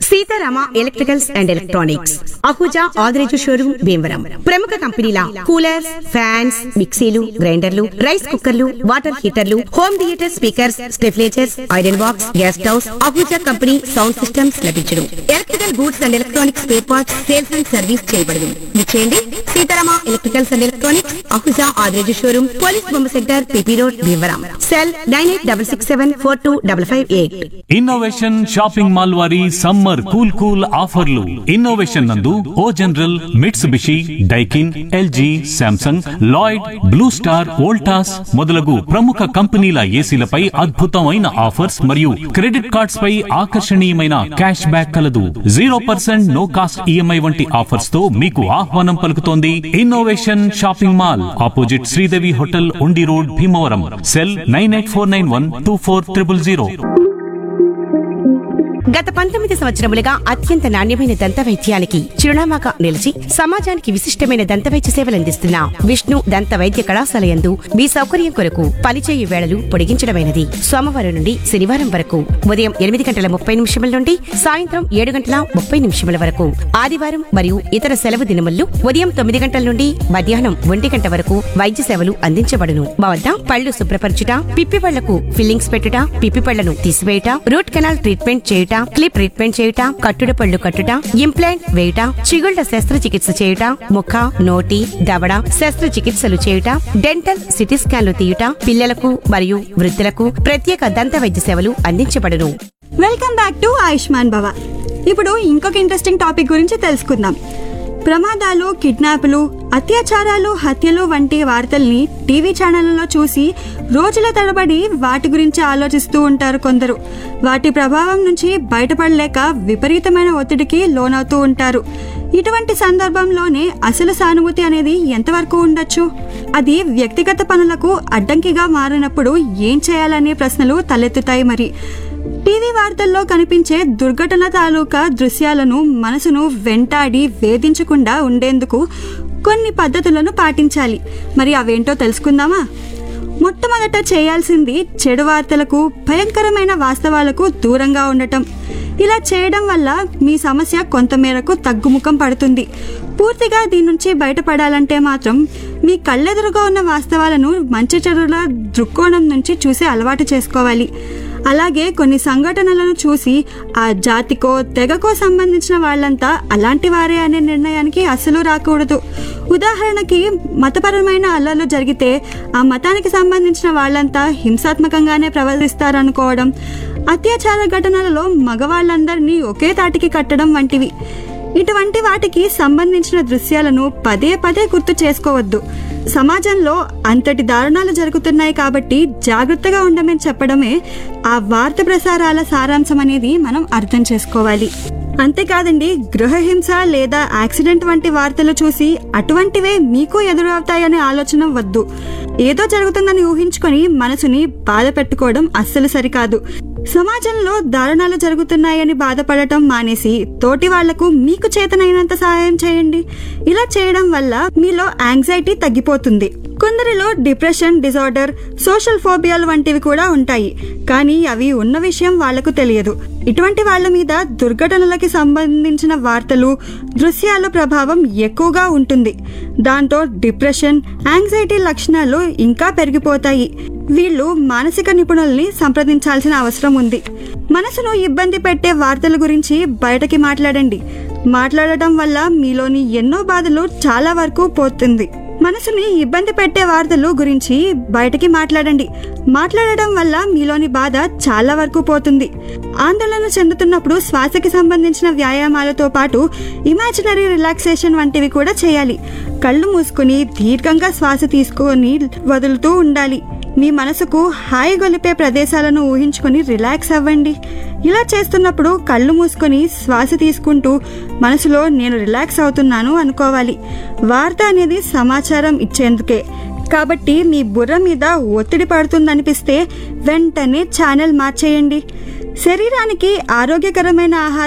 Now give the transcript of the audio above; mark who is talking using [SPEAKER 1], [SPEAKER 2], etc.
[SPEAKER 1] Sitarama electricals and electronics Ahuja Adireju showroom Bhimavaram ప్రముఖ కంపెనీల coolers fans మిక్సీలు గ్రైండర్లు రైస్ కుక్కర్లు వాటర్ హీటర్లు హోమ్ థియేటర్ స్పీకర్స్ స్టెఫ్లేచర్స్ iron box gas stoves Ahuja company sound systems లభించడం electrical goods and electronics spare parts sales and service చేయబడును చేయండి Seetharama electricals and electronics Ahuja Adireju showroom police బొమ్మ centre PP road Bhimavaram cell nine eight double six seven four two double five eight
[SPEAKER 2] innovation shopping mall వారి summer cool cool ఆఫర్లు innovation నందు O General Mitsubishi Daikin LG Samsung Lloyd Blue Star Voltas మొదలగు ప్రముఖ కంపెనీల ఏసీలపై అద్భుతమైన offers మరియు credit cards పై ఆకర్షణీయమైన క్యాష్ బ్యాక్ కలదు zero percent no cost EMI వంటి ఆఫర్స్ తో మీకు ఆహ్వానం పలుకుతోంది innovation shopping mall opposite Sridevi hotel Undi road Bhimavaram cell nine eight four nine one two four triple zero
[SPEAKER 1] గత పంతొమ్మిది సంవత్సరములుగా అత్యంత నాణ్యమైన దంత వైద్యానికి చిరునామాగా నిలిచి సమాజానికి విశిష్టమైన దంత వైద్య సేవలందిస్తున్న విష్ణు దంత వైద్య కళాశాల యందు మీ సౌకర్యం కొరకు పనిచేయు వేళలు పొడిగించడమైనది సోమవారం నుండి శనివారం వరకు ఉదయం ఎనిమిది గంటల ముప్పై నిమిషముల నుండి సాయంత్రం ఏడు గంటల ముప్పై నిమిషముల వరకు ఆదివారం మరియు ఇతర సెలవు దినముల్లో ఉదయం తొమ్మిది గంటల నుండి మధ్యాహ్నం ఒంటి గంట వరకు వైద్య సేవలు అందించబడును మా వద్ద పళ్ళు శుభ్రపరచుట పిప్పి పళ్లకు ఫిల్లింగ్స్ పెట్టుట పిప్పి పళ్లను తీసివేయుట రూట్ కెనాల్ ట్రీట్మెంట్ చేయుట క్లిప్ ట్రీట్మెంట్ చేయుట కట్టుడు పళ్ళు కట్టుట ఇంప్లాంట్ వేయుట చిగుళ్ల శస్త్రచికిత్స చేయుట ముఖ నోటి దవడ శస్త్రచికిత్సలు చేయుట డెంటల్ సిటీ స్కాన్లు తీయుట పిల్లలకు మరియు వృద్ధులకు ప్రత్యేక దంత వైద్య సేవలు అందించబడును
[SPEAKER 3] వెల్కమ్ బ్యాక్ టు ఆయుష్మాన్ భవ ఇప్పుడు ఇంకొక ఇంట్రెస్టింగ్ టాపిక్ గురించి తెలుసుకుందాం ప్రమాదాలు కిడ్నాపులు అత్యాచారాలు హత్యలు వంటి వార్తల్ని టీవీ ఛానళ్లలో చూసి రోజుల తరబడి వాటి గురించి ఆలోచిస్తూ ఉంటారు కొందరు వాటి ప్రభావం నుంచి బయటపడలేక విపరీతమైన ఒత్తిడికి లోనవుతూ ఉంటారు ఇటువంటి సందర్భంలోనే అసలు సానుభూతి అనేది ఎంతవరకు ఉండొచ్చు అది వ్యక్తిగత పనులకు అడ్డంకిగా మారినప్పుడు ఏం చేయాలనే ప్రశ్నలు తలెత్తుతాయి మరి టీవీ వార్తల్లో కనిపించే దుర్ఘటన తాలూకా దృశ్యాలను మనసును వెంటాడి వేధించకుండా ఉండేందుకు కొన్ని పద్ధతులను పాటించాలి మరి అవేంటో తెలుసుకుందామా మొట్టమొదట చేయాల్సింది చెడు వార్తలకు భయంకరమైన వాస్తవాలకు దూరంగా ఉండటం ఇలా చేయడం వల్ల మీ సమస్య కొంతమేరకు తగ్గుముఖం పడుతుంది పూర్తిగా దీని నుంచి బయటపడాలంటే మాత్రం మీ కళ్ళెదురుగా ఉన్న వాస్తవాలను మంచి చెడుల దృక్కోణం నుంచి చూసే అలవాటు చేసుకోవాలి అలాగే కొన్ని సంఘటనలను చూసి ఆ జాతికో తెగకో సంబంధించిన వాళ్ళంతా అలాంటి వారే అనే నిర్ణయానికి అసలు రాకూడదు ఉదాహరణకి మతపరమైన అల్లర్లు జరిగితే ఆ మతానికి సంబంధించిన వాళ్ళంతా హింసాత్మకంగానే ప్రవర్తిస్తారనుకోవడం అత్యాచార ఘటనలలో మగవాళ్ళందరినీ ఒకే తాటికి కట్టడం వంటివి ఇటువంటి వాటికి సంబంధించిన దృశ్యాలను పదే పదే గుర్తు చేసుకోవద్దు సమాజంలో అంతటి దారుణాలు జరుగుతున్నాయి కాబట్టి జాగ్రత్తగా ఉండమని చెప్పడమే ఆ వార్త ప్రసారాల సారాంశం అనేది మనం అర్థం చేసుకోవాలి అంతేకాదండి గృహహింస లేదా యాక్సిడెంట్ వంటి వార్తలు చూసి అటువంటివే మీకు ఎదురవుతాయనే ఆలోచన వద్దు ఏదో జరుగుతుందని ఊహించుకొని మనసుని బాధ పెట్టుకోవడం అస్సలు సరికాదు సమాజంలో దారుణాలు జరుగుతున్నాయని బాధపడటం మానేసి తోటి వాళ్లకు మీకు చేతనైనంత సహాయం చేయండి ఇలా చేయడం వల్ల మీలో యాంగ్జైటీ తగ్గిపోతుంది కొందరిలో డిప్రెషన్ డిజార్డర్ సోషల్ ఫోబియాలు వంటివి కూడా ఉంటాయి కానీ అవి ఉన్న విషయం వాళ్లకు తెలియదు ఇటువంటి వాళ్ళ మీద దుర్ఘటనలకి సంబంధించిన వార్తలు దృశ్యాల ప్రభావం ఎక్కువగా ఉంటుంది దాంతో డిప్రెషన్ యాంగ్జైటీ లక్షణాలు ఇంకా పెరిగిపోతాయి వీళ్ళు మానసిక నిపుణుల్ని సంప్రదించాల్సిన అవసరం ఉంది మనసును ఇబ్బంది పెట్టే వార్తల గురించి బయటకి మాట్లాడండి మాట్లాడటం వల్ల మీలోని ఎన్నో బాధలు చాలా వరకు పోతుంది మనసుని ఇబ్బంది పెట్టే వార్తలు గురించి బయటకి మాట్లాడండి మాట్లాడటం వల్ల మీలోని బాధ చాలా వరకు పోతుంది ఆందోళన చెందుతున్నప్పుడు శ్వాసకి సంబంధించిన వ్యాయామాలతో పాటు ఇమాజినరీ రిలాక్సేషన్ వంటివి కూడా చేయాలి కళ్ళు మూసుకుని దీర్ఘంగా శ్వాస తీసుకొని వదులుతూ ఉండాలి మీ మనసుకు హాయి గొలిపే ప్రదేశాలను ఊహించుకొని రిలాక్స్ అవ్వండి ఇలా చేస్తున్నప్పుడు కళ్ళు మూసుకొని శ్వాస తీసుకుంటూ మనసులో నేను రిలాక్స్ అవుతున్నాను అనుకోవాలి వార్త అనేది సమాచారం ఇచ్చేందుకే కాబట్టి మీ బుర్ర మీద ఒత్తిడి పడుతుందనిపిస్తే వెంటనే ఛానల్ మార్చేయండి శరీరానికి ఆరోగ్యకరమైన ఆహారం